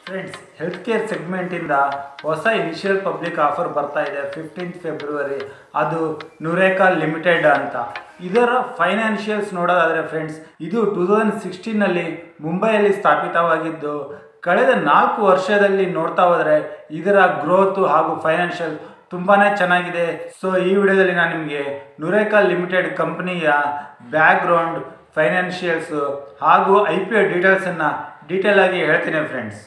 friends health care ಸೆಗ್ಮೆಂಟಿಂದ ಹೊಸ initial public offer ಬರ್ತಾ ಇದೆ ಫಿಫ್ಟೀನ್ತ್ ಫೆಬ್ರವರಿ ಅದು ನುರೇಕಾ ಲಿಮಿಟೆಡ್ ಅಂತ ಇದರ ಫೈನಾನ್ಷಿಯಲ್ಸ್ ನೋಡೋದಾದರೆ ಫ್ರೆಂಡ್ಸ್ ಇದು ಟೂ ತೌಸಂಡ್ ಸಿಕ್ಸ್ಟೀನಲ್ಲಿ ಮುಂಬೈಯಲ್ಲಿ ಸ್ಥಾಪಿತವಾಗಿದ್ದು ಕಳೆದ ನಾಲ್ಕು ವರ್ಷದಲ್ಲಿ ನೋಡ್ತಾ ಹೋದರೆ ಇದರ ಗ್ರೋತು ಹಾಗೂ ಫೈನಾನ್ಷಿಯಲ್ ತುಂಬಾ ಚೆನ್ನಾಗಿದೆ ಸೊ ಈ ವಿಡಿಯೋದಲ್ಲಿ ನಾನು ನಿಮಗೆ ನುರೇಕಾ ಲಿಮಿಟೆಡ್ ಕಂಪನಿಯ ಬ್ಯಾಕ್ಗ್ರೌಂಡ್ ಫೈನಾನ್ಷಿಯಲ್ಸು ಹಾಗೂ ಐ ಪಿ ಒ ಡೀಟೇಲ್ಸನ್ನು ಡೀಟೇಲ್ ಆಗಿ ಹೇಳ್ತೀನಿ ಫ್ರೆಂಡ್ಸ್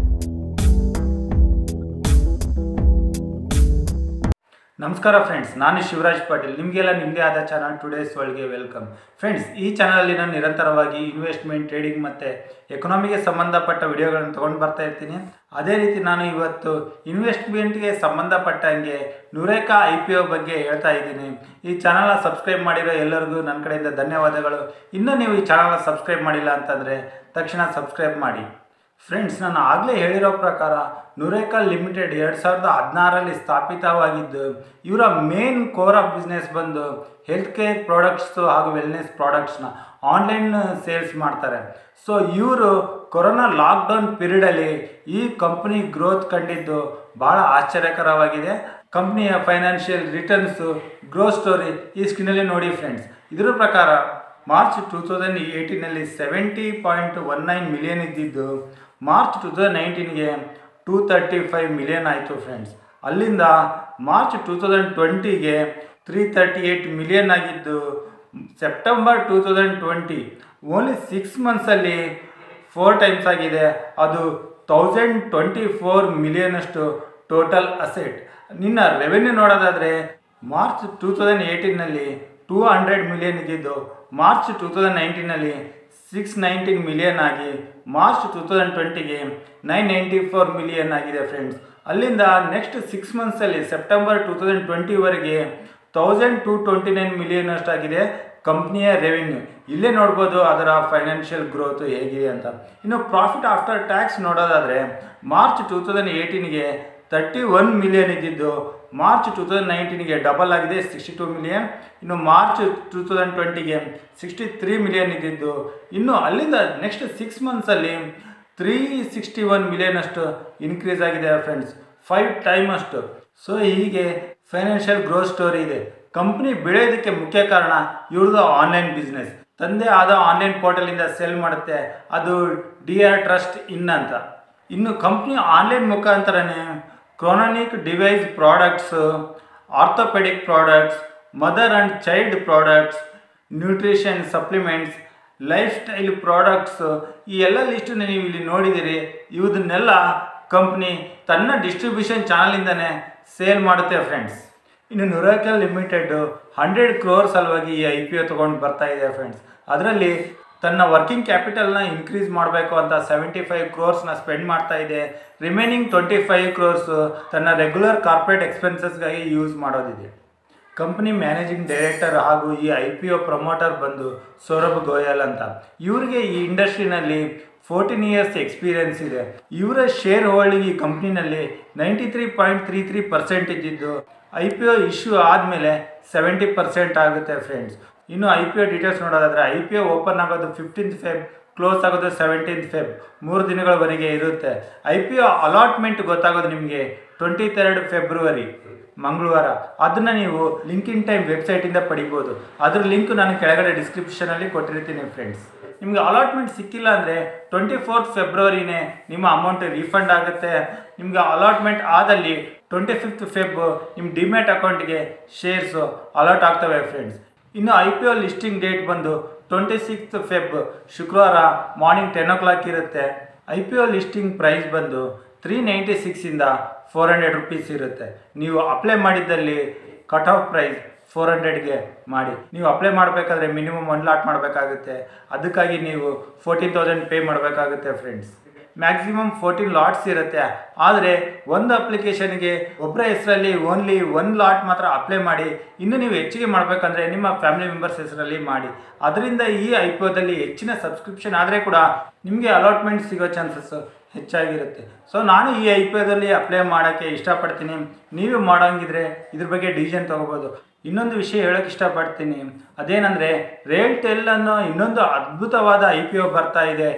ನಮಸ್ಕಾರ ಫ್ರೆಂಡ್ಸ್ ನಾನು ಶಿವರಾಜ್ ಪಾಟೀಲ್ ನಿಮಗೆಲ್ಲ ನಿಮ್ಮದೇ ಆದ ಚಾನಲ್ ಟುಡೇಸ್ ಒಳಗೆ ವೆಲ್ಕಮ್ ಫ್ರೆಂಡ್ಸ್ ಈ ಚಾನಲಲ್ಲಿ ನಾನು ನಿರಂತರವಾಗಿ ಇನ್ವೆಸ್ಟ್ಮೆಂಟ್ ಟ್ರೇಡಿಂಗ್ ಮತ್ತು ಎಕನಾಮಿಗೆ ಸಂಬಂಧಪಟ್ಟ ವಿಡಿಯೋಗಳನ್ನು ತೊಗೊಂಡು ಬರ್ತಾ ಇರ್ತೀನಿ ಅದೇ ರೀತಿ ನಾನು ಇವತ್ತು ಇನ್ವೆಸ್ಟ್ಮೆಂಟ್ಗೆ ಸಂಬಂಧಪಟ್ಟಂಗೆ ನುರೇಕಾ ಐ ಪಿ ಒ ಬಗ್ಗೆ ಹೇಳ್ತಾ ಇದ್ದೀನಿ ಈ ಚಾನಲ್ನ ಸಬ್ಸ್ಕ್ರೈಬ್ ಮಾಡಿರೋ ಎಲ್ಲರಿಗೂ ನನ್ನ ಕಡೆಯಿಂದ ಧನ್ಯವಾದಗಳು ಇನ್ನೂ ನೀವು ಈ ಚಾನಲ್ನ ಸಬ್ಸ್ಕ್ರೈಬ್ ಮಾಡಿಲ್ಲ ಅಂತಂದರೆ ತಕ್ಷಣ ಸಬ್ಸ್ಕ್ರೈಬ್ ಮಾಡಿ ಫ್ರೆಂಡ್ಸ್ ನಾನು ಆಗಲೇ ಹೇಳಿರೋ ಪ್ರಕಾರ ನುರೇಕಾ ಲಿಮಿಟೆಡ್ ಎರಡು ಸಾವಿರದ ಹದಿನಾರರಲ್ಲಿ ಸ್ಥಾಪಿತವಾಗಿದ್ದು ಇವರ ಮೇನ್ ಕೋರ್ ಆಫ್ ಬಿಸ್ನೆಸ್ ಬಂದು ಹೆಲ್ತ್ ಕೇರ್ ಪ್ರಾಡಕ್ಟ್ಸು ಹಾಗೂ ವೆಲ್ನೆಸ್ ಪ್ರಾಡಕ್ಟ್ಸ್ನ ಆನ್ಲೈನ್ ಸೇಲ್ಸ್ ಮಾಡ್ತಾರೆ ಸೊ ಇವರು ಕೊರೋನಾ ಲಾಕ್ಡೌನ್ ಪೀರಿಯಡಲ್ಲಿ ಈ ಕಂಪ್ನಿ ಗ್ರೋತ್ ಕಂಡಿದ್ದು ಭಾಳ ಆಶ್ಚರ್ಯಕರವಾಗಿದೆ ಕಂಪ್ನಿಯ ಫೈನಾನ್ಷಿಯಲ್ ರಿಟರ್ನ್ಸು ಗ್ರೋ ಸ್ಟೋರಿ ಈ ಸ್ಕ್ರೀನಲ್ಲಿ ನೋಡಿ ಫ್ರೆಂಡ್ಸ್ ಇದರ ಪ್ರಕಾರ ಮಾರ್ಚ್ ಟೂ ತೌಸಂಡ್ ಏಯ್ಟೀನಲ್ಲಿ seventy point one nine million ಇದ್ದಿದ್ದು ಮಾರ್ಚ್ ಟೂ ತೌಸಂಡ್ ನೈನ್ಟೀನ್ಗೆ ಟೂ ತರ್ಟಿ ಫೈವ್ ಮಿಲಿಯನ್ ಆಯಿತು ಫ್ರೆಂಡ್ಸ್ ಅಲ್ಲಿಂದ ಮಾರ್ಚ್ ಟೂ ತೌಸಂಡ್ ಟ್ವೆಂಟಿಗೆ ತ್ರೀ ತರ್ಟಿ ಏಯ್ಟ್ ಮಿಲಿಯನ್ ಆಗಿದ್ದು September two thousand twenty only six ಮಂತ್ಸಲ್ಲಿ ಫೋರ್ ಟೈಮ್ಸ್ ಆಗಿದೆ ಅದು ತೌಸಂಡ್ ಟ್ವೆಂಟಿ ಫೋರ್ ಮಿಲಿಯನಷ್ಟು ಟೋಟಲ್ ಅಸೆಟ್ ನಿನ್ನ ರೆವೆನ್ಯೂ ನೋಡೋದಾದರೆ ಮಾರ್ಚ್ ಟೂ ತೌಸಂಡ್ ಏಯ್ಟೀನಲ್ಲಿ ಟೂ ಹಂಡ್ರೆಡ್ ಮಿಲಿಯನ್ ಇದ್ದಿದ್ದು ಮಾರ್ಚ್ ಟೂ ತೌಸಂಡ್ ನೈನ್ಟೀನಲ್ಲಿ ಸಿಕ್ಸ್ ನೈನ್ಟೀನ್ ಮಿಲಿಯನ್ ಆಗಿ ಮಾರ್ಚ್ ಟೂ ತೌಸಂಡ್ ಟ್ವೆಂಟಿಗೆ ನೈನ್ ನೈಂಟಿ ಫೋರ್ ಮಿಲಿಯನ್ ಆಗಿದೆ ಫ್ರೆಂಡ್ಸ್ ಅಲ್ಲಿಂದ ನೆಕ್ಸ್ಟ್ ಸಿಕ್ಸ್ ಮಂತ್ಸಲ್ಲಿ ಸೆಪ್ಟೆಂಬರ್ ಟೂ ತೌಸಂಡ್ ಟ್ವೆಂಟಿವರೆಗೆ thousand two twenty nine million ಅಷ್ಟಾಗಿದೆ ಕಂಪ್ನಿಯ ರೆವೆನ್ಯೂ ಇಲ್ಲೇ ನೋಡ್ಬೋದು ಅದರ ಫೈನಾನ್ಷಿಯಲ್ ಗ್ರೋತು ಹೇಗಿದೆ ಅಂತ ಇನ್ನು ಪ್ರಾಫಿಟ್ ಆಫ್ಟರ್ ಟ್ಯಾಕ್ಸ್ ನೋಡೋದಾದರೆ ಮಾರ್ಚ್ ಟೂ ತೌಸಂಡ್ ಏಯ್ಟೀನ್ಗೆ ತರ್ಟಿ ಒನ್ ಮಿಲಿಯನ್ ಇದ್ದಿದ್ದು ಮಾರ್ಚ್ ಟೂ ತೌಸಂಡ್ ನೈನ್ಟೀನ್ಗೆ ಡಬಲ್ ಆಗಿದೆ ಸಿಕ್ಸ್ಟಿ ಟು ಮಿಲಿಯನ್ ಇನ್ನು ಮಾರ್ಚ್ ಟೂ ತೌಸಂಡ್ ಟ್ವೆಂಟಿಗೆ ಸಿಕ್ಸ್ಟಿ ತ್ರೀ ಮಿಲಿಯನ್ ಇದ್ದಿದ್ದು ಇನ್ನು ಅಲ್ಲಿಂದ ನೆಕ್ಸ್ಟ್ ಸಿಕ್ಸ್ ಮಂತ್ಸಲ್ಲಿ ತ್ರೀ ಸಿಕ್ಸ್ಟಿ ಒನ್ ಮಿಲಿಯನ್ ಅಷ್ಟು ಇನ್ಕ್ರೀಸ್ ಆಗಿದೆ ಫ್ರೆಂಡ್ಸ್ ಫೈವ್ ಟೈಮ್ ಅಷ್ಟು ಸೊ ಹೀಗೆ ಫೈನಾನ್ಷಿಯಲ್ ಗ್ರೋತ್ ಸ್ಟೋರಿ ಇದೆ ಕಂಪ್ನಿ ಬೆಳೆಯೋದಕ್ಕೆ ಮುಖ್ಯ ಕಾರಣ ಇವ್ರದ್ದು ಆನ್ಲೈನ್ ಬಿಸ್ನೆಸ್ ತಂದೆ ಆದ ಆನ್ಲೈನ್ ಪೋರ್ಟಲಿಂದ ಸೆಲ್ ಮಾಡುತ್ತೆ ಅದು ಡಿ ಆರ್ ಟ್ರಸ್ಟ್ ಇನ್ ಅಂತ ಇನ್ನು ಕಂಪ್ನಿ ಆನ್ಲೈನ್ ಮುಖಾಂತರನೇ chronic device products orthopaedic products mother and child products nutrition supplements lifestyle products ಈ ಎಲ್ಲ ಲಿಸ್ಟನ್ನು ನೀವು ಇಲ್ಲಿ ನೋಡಿದ್ದೀರಿ ಇವದನ್ನೆಲ್ಲ ಕಂಪ್ನಿ ತನ್ನ ಡಿಸ್ಟ್ರಿಬ್ಯೂಷನ್ ಚಾನಲಿಂದನೇ ಸೇಲ್ ಮಾಡುತ್ತೆ ಫ್ರೆಂಡ್ಸ್ ಇನ್ನು ನುರಾಕಲ್ ಲಿಮಿಟೆಡ್ ಹಂಡ್ರೆಡ್ ಕ್ರೋರ್ ಸಲುವಾಗಿ ಈ ಐ ಪಿ ಒ ತೊಗೊಂಡು ಬರ್ತಾ ಇದೆ ಫ್ರೆಂಡ್ಸ್ ಅದರಲ್ಲಿ ತನ್ನ ವರ್ಕಿಂಗ್ ಕ್ಯಾಪಿಟಲ್ನ ಇನ್ಕ್ರೀಸ್ ಮಾಡಬೇಕು ಅಂತ ಸೆವೆಂಟಿ ಫೈವ್ ಕ್ರೋರ್ಸ್ನ ಸ್ಪೆಂಡ್ ಮಾಡ್ತಾ ಇದೆ ರಿಮೈನಿಂಗ್ ಟ್ವೆಂಟಿ ಫೈವ್ ಕ್ರೋರ್ಸ್ ತನ್ನ ರೆಗ್ಯುಲರ್ ಕಾರ್ಪೊರೇಟ್ ಎಕ್ಸ್ಪೆನ್ಸಸ್ಗಾಗಿ ಯೂಸ್ ಮಾಡೋದಿದೆ ಕಂಪ್ನಿ ಮ್ಯಾನೇಜಿಂಗ್ ಡೈರೆಕ್ಟರ್ ಹಾಗೂ ಈ ಐ ಪಿ ಒ ಪ್ರಮೋಟರ್ ಬಂದು ಸೌರಭ್ ಗೋಯಲ್ ಅಂತ ಇವರಿಗೆ ಈ ಇಂಡಸ್ಟ್ರಿನಲ್ಲಿ ಫೋರ್ಟೀನ್ ಇಯರ್ಸ್ ಎಕ್ಸ್ಪೀರಿಯನ್ಸ್ ಇದೆ ಇವರ ಶೇರ್ ಹೋಲ್ಡಿಂಗ್ ಈ ಕಂಪ್ನಿನಲ್ಲಿ ninety three point three three percent ಇದ್ದಿದ್ದು ಐ ಪಿ ಒ ಇಶ್ಯೂ ಆದಮೇಲೆ ಸೆವೆಂಟಿ ಪರ್ಸೆಂಟ್ ಆಗುತ್ತೆ ಫ್ರೆಂಡ್ಸ್ ಇನ್ನು ಐ ಪಿ ಒ ಡೀಟೇಲ್ಸ್ ನೋಡೋದಾದರೆ ಐ ಪಿ ಒ ಓಪನ್ ಆಗೋದು ಫಿಫ್ಟೀನ್ತ್ ಫೆಬ್ ಕ್ಲೋಸ್ ಆಗೋದು ಸೆವೆಂಟೀನ್ತ್ ಫೆಬ್ ಮೂರು ದಿನಗಳವರೆಗೆ ಇರುತ್ತೆ ಐ ಪಿ ಒ ಅಲಾಟ್ಮೆಂಟ್ ಗೊತ್ತಾಗೋದು ನಿಮಗೆ ಟ್ವೆಂಟಿ ತರ್ಡ್ ಫೆಬ್ರವರಿ ಮಂಗಳವಾರ ಅದನ್ನು ನೀವು ಲಿಂಕಿನ್ ಟೈಮ್ ವೆಬ್ಸೈಟಿಂದ ಪಡಿಬೋದು ಅದ್ರ ಲಿಂಕ್ ನಾನು ಕೆಳಗಡೆ ಡಿಸ್ಕ್ರಿಪ್ಷನಲ್ಲಿ ಕೊಟ್ಟಿರ್ತೀನಿ ಫ್ರೆಂಡ್ಸ್ ನಿಮಗೆ ಅಲಾಟ್ಮೆಂಟ್ ಸಿಕ್ಕಿಲ್ಲ ಅಂದರೆ ಟ್ವೆಂಟಿ ಫೋರ್ತ್ ಫೆಬ್ರವರಿನೇ ನಿಮ್ಮ ಅಮೌಂಟ್ ರೀಫಂಡ್ ಆಗುತ್ತೆ ನಿಮಗೆ ಅಲಾಟ್ಮೆಂಟ್ ಆದಲ್ಲಿ ಟ್ವೆಂಟಿ ಫಿಫ್ತ್ ಫೆಬ್ ನಿಮ್ಮ ಡಿಮ್ಯಾಟ್ ಅಕೌಂಟ್ಗೆ ಶೇರ್ಸು ಅಲಾಟ್ ಆಗ್ತವೆ ಫ್ರೆಂಡ್ಸ್ ಇನ್ನು I P O listing date ಬಂದು ಟ್ವೆಂಟಿ ಸಿಕ್ಸ್ತ್ ಫೆಬ್ ಶುಕ್ರವಾರ ಮಾರ್ನಿಂಗ್ ಟೆನ್ ಓ ಕ್ಲಾಕ್ ಇರುತ್ತೆ I P O listing price ಬಂದು ತ್ರೀ ನೈಂಟಿ ಸಿಕ್ಸಿಂದ ಫೋರ್ ಹಂಡ್ರೆಡ್ ರುಪೀಸ್ ಇರುತ್ತೆ ನೀವು ಅಪ್ಲೈ ಮಾಡಿದ್ದಲ್ಲಿ ಕಟ್ ಆಫ್ ಪ್ರೈಸ್ ಫೋರ್ ಹಂಡ್ರೆಡ್ಗೆ ಮಾಡಿ ನೀವು ಅಪ್ಲೈ ಮಾಡಬೇಕಾದ್ರೆ ಮಿನಿಮಮ್ ಒನ್ ಲಾಟ್ ಮಾಡಬೇಕಾಗುತ್ತೆ ಅದಕ್ಕಾಗಿ ನೀವು ಫೋರ್ಟೀನ್ ತೌಸಂಡ್ ಪೇ ಮಾಡಬೇಕಾಗುತ್ತೆ ಫ್ರೆಂಡ್ಸ್ ಮ್ಯಾಕ್ಸಿಮಮ್ ಫೋರ್ಟೀನ್ ಲಾಟ್ಸ್ ಇರುತ್ತೆ ಆದರೆ ಒಂದು ಅಪ್ಲಿಕೇಶನ್ಗೆ ಒಬ್ಬರ ಹೆಸರಲ್ಲಿ ಓನ್ಲಿ ಒನ್ ಲಾಟ್ ಮಾತ್ರ ಅಪ್ಲೈ ಮಾಡಿ ಇನ್ನು ನೀವು ಹೆಚ್ಚಿಗೆ ಮಾಡಬೇಕಂದ್ರೆ ನಿಮ್ಮ ಫ್ಯಾಮಿಲಿ ಮೆಂಬರ್ಸ್ ಹೆಸರಲ್ಲಿ ಮಾಡಿ ಅದರಿಂದ ಈ ಐ ಪಿ ಒದಲ್ಲಿ ಹೆಚ್ಚಿನ ಸಬ್ಸ್ಕ್ರಿಪ್ಷನ್ ಆದರೆ ಕೂಡ ನಿಮಗೆ ಅಲಾಟ್ಮೆಂಟ್ ಸಿಗೋ ಚಾನ್ಸಸ್ ಹೆಚ್ಚಾಗಿರುತ್ತೆ ಸೊ ನಾನು ಈ ಐ ಪಿ ಒದಲ್ಲಿ ಅಪ್ಲೈ ಮಾಡೋಕ್ಕೆ ಇಷ್ಟಪಡ್ತೀನಿ ನೀವು ಮಾಡೋಂಗಿದ್ರೆ ಇದ್ರ ಬಗ್ಗೆ ಡಿಸಿಷನ್ ತೊಗೋಬೋದು ಇನ್ನೊಂದು ವಿಷಯ ಹೇಳೋಕ್ಕೆ ಇಷ್ಟಪಡ್ತೀನಿ ಅದೇನೆಂದರೆ ರೇಲ್ ಟೆಲ್ ಅನ್ನೋ ಇನ್ನೊಂದು ಅದ್ಭುತವಾದ ಐ ಪಿ ಒ ಬರ್ತಾ ಇದೆ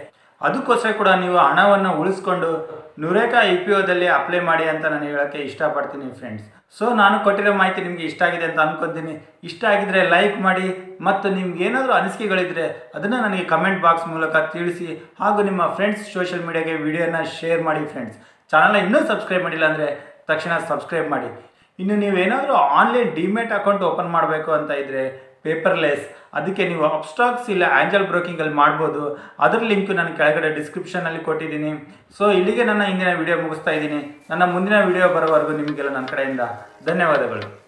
ಅದಕ್ಕೋಸ್ಕರ ಕೂಡ ನೀವು ಹಣವನ್ನು ಉಳಿಸ್ಕೊಂಡು ನುರೇಕಾ ಐ ಪಿ ಒದಲ್ಲಿ ಅಪ್ಲೈ ಮಾಡಿ ಅಂತ ನಾನು ಹೇಳೋಕ್ಕೆ ಇಷ್ಟಪಡ್ತೀನಿ ಫ್ರೆಂಡ್ಸ್ ಸೊ ನಾನು ಕೊಟ್ಟಿರೋ ಮಾಹಿತಿ ನಿಮಗೆ ಇಷ್ಟ ಆಗಿದೆ ಅಂತ ಅನ್ಕೊತೀನಿ ಇಷ್ಟ ಆಗಿದ್ರೆ ಲೈಕ್ ಮಾಡಿ ಮತ್ತು ನಿಮ್ಗೆ ಏನಾದರೂ ಅನಿಸಿಕೆಗಳಿದ್ರೆ ಅದನ್ನು ನನಗೆ ಕಮೆಂಟ್ ಬಾಕ್ಸ್ ಮೂಲಕ ತಿಳಿಸಿ ಹಾಗೂ ನಿಮ್ಮ ಫ್ರೆಂಡ್ಸ್ ಸೋಷಿಯಲ್ ಮೀಡಿಯಾಗೆ ವಿಡಿಯೋನ ಶೇರ್ ಮಾಡಿ ಫ್ರೆಂಡ್ಸ್ ಚಾನಲ್ನ ಇನ್ನೂ ಸಬ್ಸ್ಕ್ರೈಬ್ ಮಾಡಿಲ್ಲ ಅಂದರೆ ತಕ್ಷಣ ಸಬ್ಸ್ಕ್ರೈಬ್ ಮಾಡಿ ಇನ್ನು ನೀವೇನಾದರೂ ಆನ್ಲೈನ್ ಡಿಮೆಟ್ ಅಕೌಂಟ್ ಓಪನ್ ಮಾಡಬೇಕು ಅಂತ ಇದ್ದರೆ ಪೇಪರ್ಲೆಸ್ ಅದಕ್ಕೆ ನೀವು ಅಪ್ಸ್ಟಾಕ್ಸ್ ಇಲ್ಲ ಆ್ಯಂಜಲ್ ಬ್ರೋಕಿಂಗಲ್ಲಿ ಮಾಡ್ಬೋದು ಅದರ ಲಿಂಕ್ ನಾನು ಕೆಳಗಡೆ ಡಿಸ್ಕ್ರಿಪ್ಷನಲ್ಲಿ ಕೊಟ್ಟಿದ್ದೀನಿ ಸೊ ಇಲ್ಲಿಗೆ ನನ್ನ ಇಂದಿನ ವಿಡಿಯೋ ಮುಗಿಸ್ತಾ ಇದ್ದೀನಿ ನನ್ನ ಮುಂದಿನ ವಿಡಿಯೋ ಬರೋವರೆಗೂ ನಿಮಗೆಲ್ಲ ನನ್ನ ಕಡೆಯಿಂದ ಧನ್ಯವಾದಗಳು